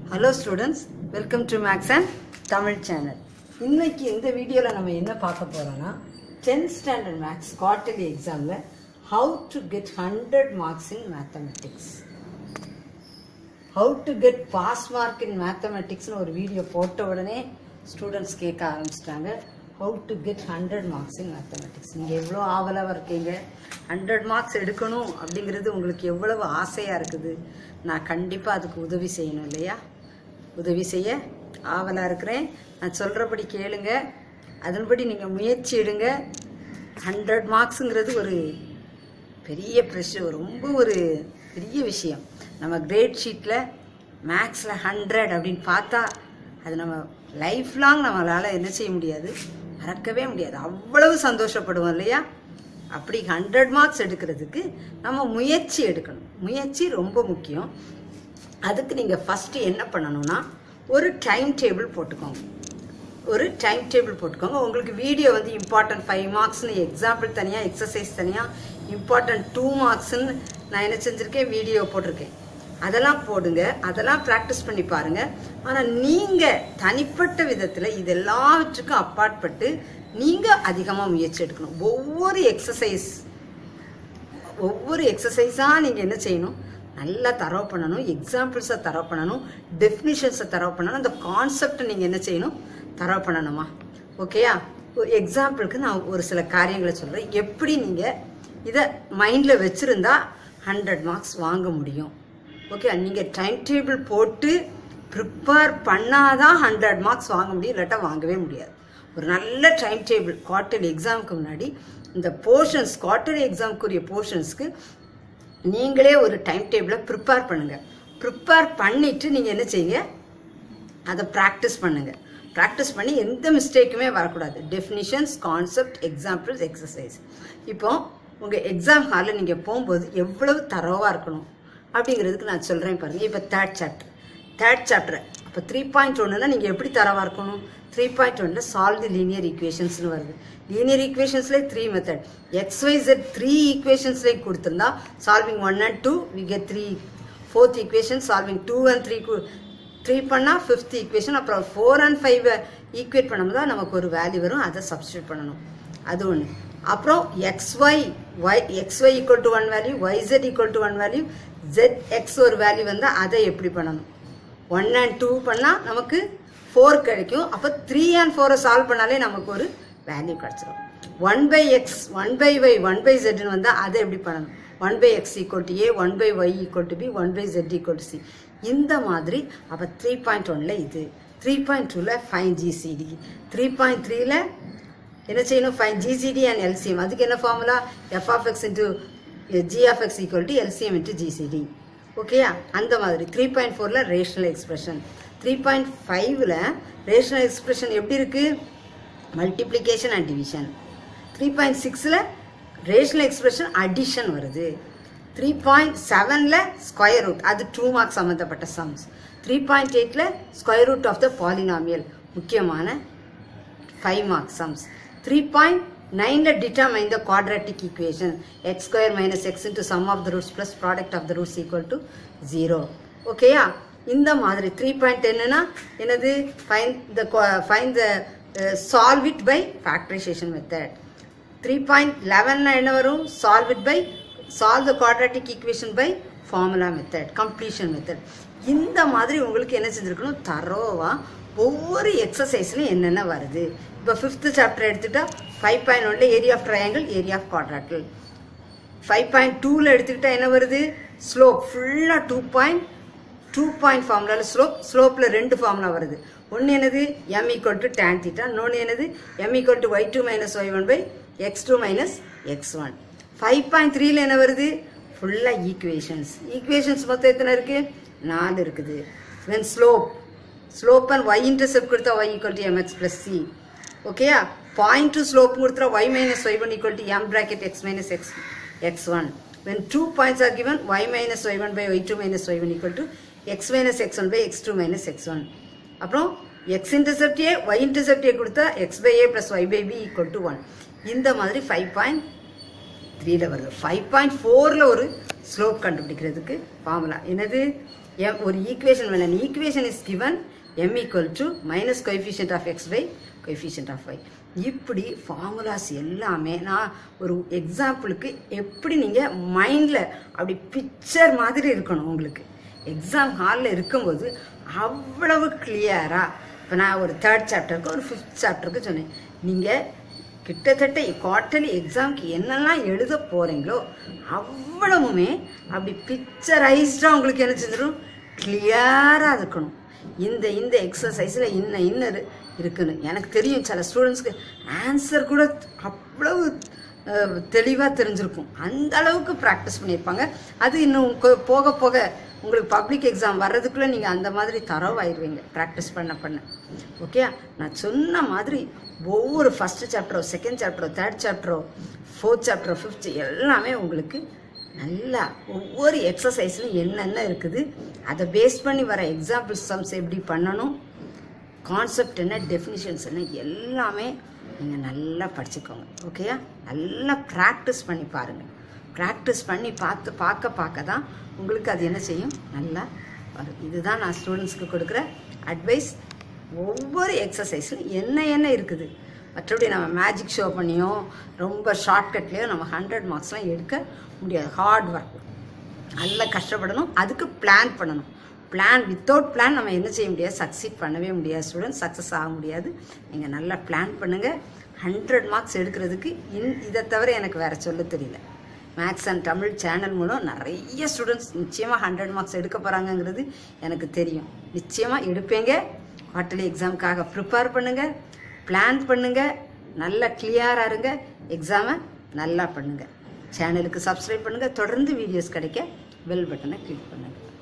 hello students welcome to maths and Tamil channel இன்னைக்கு இந்த வீடியோவில் நம்ம என்ன பார்க்க போகிறோம்னா டென்த் ஸ்டாண்டர்ட் மேக்ஸ் குவார்டர்லி எக்ஸாமில் how to get hundred marks in mathematics how to get pass mark in மேத்தமெட்டிக்ஸ்னு ஒரு வீடியோ போட்ட உடனே ஸ்டூடெண்ட்ஸ் கேட்க ஆரம்பிச்சிட்டாங்க how to get hundred marks in mathematics நீங்கள் எவ்வளோ ஆவலாக இருக்கீங்க ஹண்ட்ரட் மார்க்ஸ் எடுக்கணும் அப்படிங்கிறது உங்களுக்கு எவ்வளவு ஆசையாக இருக்குது நான் கண்டிப்பாக அதுக்கு உதவி செய்யணும் இல்லையா உதவி செய்ய ஆவலாக இருக்கிறேன் நான் சொல்கிறபடி கேளுங்க அதன்படி நீங்கள் முயற்சி எடுங்க ஹண்ட்ரட் மார்க்ஸுங்கிறது ஒரு பெரிய ப்ரெஷர் ரொம்ப ஒரு பெரிய விஷயம் நம்ம கிரேட் ஷீட்டில் மேக்ஸில் ஹண்ட்ரட் அப்படின்னு பார்த்தா அது நம்ம லைஃப் லாங் நம்மளால் என்ன செய்ய முடியாது மறக்கவே முடியாது அவ்வளவு சந்தோஷப்படுவோம் இல்லையா அப்படி ஹண்ட்ரட் மார்க்ஸ் எடுக்கிறதுக்கு நம்ம முயற்சி எடுக்கணும் முயற்சி ரொம்ப முக்கியம் அதுக்கு நீங்கள் ஃபஸ்ட்டு என்ன பண்ணணும்னா ஒரு டைம் டேபிள் போட்டுக்கோங்க ஒரு டைம் டேபிள் போட்டுக்கோங்க உங்களுக்கு வீடியோ வந்து இம்பார்ட்டன்ட் ஃபைவ் மார்க்ஸ்னு எக்ஸாம்பிள் தனியாக எக்ஸசைஸ் தனியாக இம்பார்ட்டன்ட் டூ மார்க்ஸ்ன்னு நான் என்ன செஞ்சுருக்கேன் வீடியோ போட்டிருக்கேன் அதெல்லாம் போடுங்க அதெல்லாம் ப்ராக்டிஸ் பண்ணி பாருங்க ஆனால் நீங்கள் தனிப்பட்ட விதத்தில் இது எல்லாவற்றுக்கும் அப்பாற்பட்டு நீங்கள் அதிகமாக முயற்சி எடுக்கணும் ஒவ்வொரு எக்ஸசைஸ் ஒவ்வொரு எக்ஸசைஸாக நீங்கள் என்ன செய்யணும் நல்லா தரவு பண்ணணும் எக்ஸாம்பிள்ஸை தரவு பண்ணணும் டெஃபினிஷன்ஸை தரவு பண்ணணும் அந்த கான்செப்டை நீங்கள் என்ன செய்யணும் தரவு பண்ணணுமா ஓகேயா எக்ஸாம்பிளுக்கு நான் ஒரு சில காரியங்களை சொல்கிறேன் எப்படி நீங்கள் இதை மைண்டில் வச்சுருந்தா ஹண்ட்ரட் மார்க்ஸ் வாங்க முடியும் ஓகே நீங்கள் டைம் டேபிள் போட்டு ப்ரிப்பேர் பண்ணாதான் ஹண்ட்ரட் மார்க்ஸ் வாங்க முடியும் இல்லாட்டா வாங்கவே முடியாது ஒரு நல்ல டைம் டேபிள் குவார்டர்லி எக்ஸாமுக்கு முன்னாடி இந்த போர்ஷன்ஸ் குவார்டர்லி எக்ஸாமுக்குரிய போர்ஷன்ஸ்க்கு நீங்களே ஒரு டைம் டேபிளை ப்ரிப்பேர் பண்ணுங்கள் ப்ரிப்பேர் பண்ணிவிட்டு நீங்கள் என்ன செய்யுங்க அதை ப்ராக்டிஸ் பண்ணுங்கள் ப்ராக்டிஸ் பண்ணி எந்த மிஸ்டேக்குமே வரக்கூடாது டெஃபினிஷன்ஸ் கான்செப்ட் எக்ஸாம்பிள்ஸ் எக்ஸசைஸ் இப்போ உங்கள் எக்ஸாம் ஹாலில் நீங்கள் போகும்போது எவ்வளவு தரவாக இருக்கணும் அப்படிங்கிறதுக்கு நான் சொல்கிறேன் பாருங்கள் இப்போ தேர்ட் சாப்டர் தேர்ட் சாப்டர் இப்போ த்ரீ பாயிண்ட் ஒன்றுனா நீங்கள் எப்படி தரவாக இருக்கணும் த்ரீ பாயிண்ட் ஒன்றில் சால்வ் தி லீனியர் ஈக்குவேஷன்ஸ்னு வருது லீனியர் ஈக்குவேஷன்ஸ்லேயே three method x y z three ஈக்குவேஷன்ஸ்லேயே கொடுத்துருந்தா solving one and two we get three fourth equation solving two and three three பண்ணால் ஃபிஃப்த் ஈக்குவேஷன் அப்புறம் ஃபோர் அண்ட் ஃபைவ் ஈக்குவேட் பண்ணும்போது தான் நமக்கு ஒரு வேல்யூ வரும் அதை சப்ஸ்டியூட் பண்ணணும் அது ஒன்று அப்புறம் x y y x y equal to one value y z equal to one value z x ஒரு வேல்யூ வந்தால் அதை எப்படி பண்ணணும் ஒன் அண்ட் டூ பண்ணால் நமக்கு ஃபோர் கிடைக்கும் அப்போ த்ரீ அண்ட் ஃபோரை சால்வ் பண்ணாலே நமக்கு ஒரு வேல்யூ கிடச்சிரும் one by x one by y one by ஜெட்னு வந்தால் அதை எப்படி பண்ணணும் one by x equal to a one by y equal to b one by z equal to c இந்த மாதிரி அப்போ த்ரீ பாயிண்ட் ஒனில் இது த்ரீ பாயிண்ட் டூவில் ஃபைன் ஜிசிடி த்ரீ பாயிண்ட் த்ரீல என்ன செய்யணும் ஃபைன் ஜிசிடி அண்ட் எல்சிஎம் அதுக்கு என்ன formula f of x into g of x equal to LCM into GCD ஓகேயா அந்த மாதிரி த்ரீ பாயிண்ட் ஃபோரில் ரேஷனல் எக்ஸ்பிரஷன் த்ரீ பாயிண்ட் ஃபைவ்ல ரேஷனல் எக்ஸ்பிரஷன் எப்படி இருக்குது multiplication and division three point சிக்ஸில் ரேஷனல் எக்ஸ்பிரஷன் அடிஷன் வருது த்ரீ பாயிண்ட் செவனில் ஸ்கொயர் ரூட் அது டூ மார்க்ஸ் சம்மந்தப்பட்ட சம்ஸ் த்ரீ பாயிண்ட் எயிட்டில் square root of the polynomial முக்கியமான five marks sums three point நைனில் determine the quadratic equation x square minus x into sum of the roots plus product of the roots equal to zero ஓகேயா இந்த மாதிரி three point என்னன்னா என்னது find the find the solve it by factorisation method three point லெவன்னா என்ன வரும் solve it by solve the quadratic equation by formula method completion method இந்த மாதிரி உங்களுக்கு என்ன செஞ்சுருக்கணும் தரோவா ஒவ்வொரு எக்ஸசைஸ்லையும் என்னென்ன வருது இப்போ ஃபிஃப்த்து சாப்டர் எடுத்துக்கிட்டா ஃபைவ் பாயிண்ட் ஒன்ல area of triangle area of quadrilateral five point டூவில் எடுத்துக்கிட்டா என்ன வருது ஸ்லோப் ஃபுல்லாக டூ பாயிண்ட் டூ பாயிண்ட் ஃபார்முலாவில் ஸ்லோப் ஸ்லோப்பில் ரெண்டு ஃபார்முலா வருது ஒன்று என்னது m equal to tan theta இன்னொன்று என்னது m equal to y two minus y one by x two minus x one five point த்ரீல என்ன வருது ஃபுல்லாக ஈக்குவேஷன்ஸ் ஈக்குவேஷன்ஸ் மொத்தம் எத்தனை இருக்குது நாலு இருக்குது when slope slope and y intercept கொடுத்தா y equal to m x plus c ஓகேயா பாயிண்ட் டு ஸ்லோப் கொடுத்தா y minus y one equal to m bracket x minus x x one when two points are given y minus y1 by y2 minus y1 equal to x minus x1 by x2 minus x1 அப்புறம் x intercept a y intercept a கொடுத்தா x by a plus y by b equal to 1 இந்த மாதிரி 5 point த்ரீல வருது five point ஃபோரில் ஒரு slope கண்டுபிடிக்கிறதுக்கு formula என்னது எம் ஒரு ஈக்குவேஷன் வேணும் equation is given m equal to minus coefficient of x by coefficient of y இப்படி ஃபார்முலாஸ் எல்லாமே நான் ஒரு எக்ஸாம்பிளுக்கு எப்படி நீங்கள் மைண்டில் அப்படி பிக்சர் மாதிரி இருக்கணும் உங்களுக்கு எக்ஸாம் ஹாலில் இருக்கும்போது அவ்வளவு கிளியராக இப்போ நான் ஒரு தேர்ட் சாப்டருக்கு ஒரு ஃபிஃப்த் சாப்டருக்கு சொன்னேன் நீங்கள் கிட்டத்தட்ட குவார்ட்டர்லி எக்ஸாம்க்கு என்னெல்லாம் எழுத போகிறீங்களோ அவ்வளவுமே அப்படி பிக்சரைஸ்டாக உங்களுக்கு என்ன செஞ்சிடும் கிளியராக இருக்கணும் இந்த இந்த எக்ஸசைஸில் இன்ன இன்ன இருக்குன்னு எனக்கு தெரியும் சில ஸ்டூடெண்ட்ஸ்க்கு ஆன்சர் கூட அவ்வளவு தெளிவாக தெரிஞ்சிருக்கும் அந்த அளவுக்கு ப்ராக்டிஸ் பண்ணியிருப்பாங்க அது இன்னும் கொ- போக போக உங்களுக்கு பப்ளிக் எக்ஸாம் வர்றதுக்குள்ளே நீங்கள் அந்த மாதிரி தரவாயிருவீங்க ப்ராக்டிஸ் பண்ண பண்ண ஓகே நான் சொன்ன மாதிரி ஒவ்வொரு ஃபஸ்ட்டு சாப்டரோ செகண்ட் சாப்டரோ தேர்ட் சாப்டரோ ஃபோர்த் சாப்டரோ ஃபிஃப்த் எல்லாமே உங்களுக்கு நல்லா ஒவ்வொரு எக்ஸசைஸ்லையும் என்னென்ன இருக்குது அதை பேஸ் பண்ணி வர எக்ஸாம்பிள் சம்ஸ் எப்படி பண்ணணும் கான்செப்ட் என்ன டெஃபினிஷன்ஸ் என்ன எல்லாமே நீங்கள் நல்லா படிச்சுக்கோங்க ஓகேயா நல்லா ப்ராக்டிஸ் பண்ணி பாருங்கள் ப்ராக்டிஸ் பண்ணி பார்த்து பார்க்க பார்க்க தான் உங்களுக்கு அது என்ன செய்யும் நல்லா வரும் இதுதான் நான் ஸ்டூடெண்ட்ஸ்க்கு கொடுக்குற அட்வைஸ் ஒவ்வொரு எக்ஸசைஸ்லையும் என்ன என்ன இருக்குது மற்றபடி நம்ம மேஜிக் ஷோ பண்ணியோ ரொம்ப ஷார்ட்கட்லேயோ நம்ம ஹண்ட்ரட் மார்க்ஸ்லாம் எடுக்க முடியாது ஹார்ட் ஒர்க் நல்லா கஷ்டப்படணும் அதுக்கு பிளான் பண்ணணும் பிளான் வித்தவுட் பிளான் நம்ம என்ன செய்ய முடியாது சக்சீட் பண்ணவே முடியாது ஸ்டூடெண்ட் சக்ஸஸ் ஆக முடியாது நீங்கள் நல்லா பிளான் பண்ணுங்கள் ஹண்ட்ரட் மார்க்ஸ் எடுக்கிறதுக்கு இன் இதை தவிர எனக்கு வேறு சொல்ல தெரியல மேக்ஸ் அண்ட் தமிழ் சேனல் மூலம் நிறைய ஸ்டூடெண்ட்ஸ் நிச்சயமாக ஹண்ட்ரட் மார்க்ஸ் எடுக்க போகிறாங்கங்கிறது எனக்கு தெரியும் நிச்சயமாக எடுப்பீங்க குவார்ட்டர்லி எக்ஸாமுக்காக ப்ரிப்பேர் பண்ணுங்கள் பிளான் பண்ணுங்கள் நல்லா கிளியராக இருங்க எக்ஸாமை நல்லா பண்ணுங்கள் சேனலுக்கு சப்ஸ்கிரைப் பண்ணுங்கள் தொடர்ந்து வீடியோஸ் கிடைக்க பெல் பட்டனை கிளிக் பண்ணுங்கள்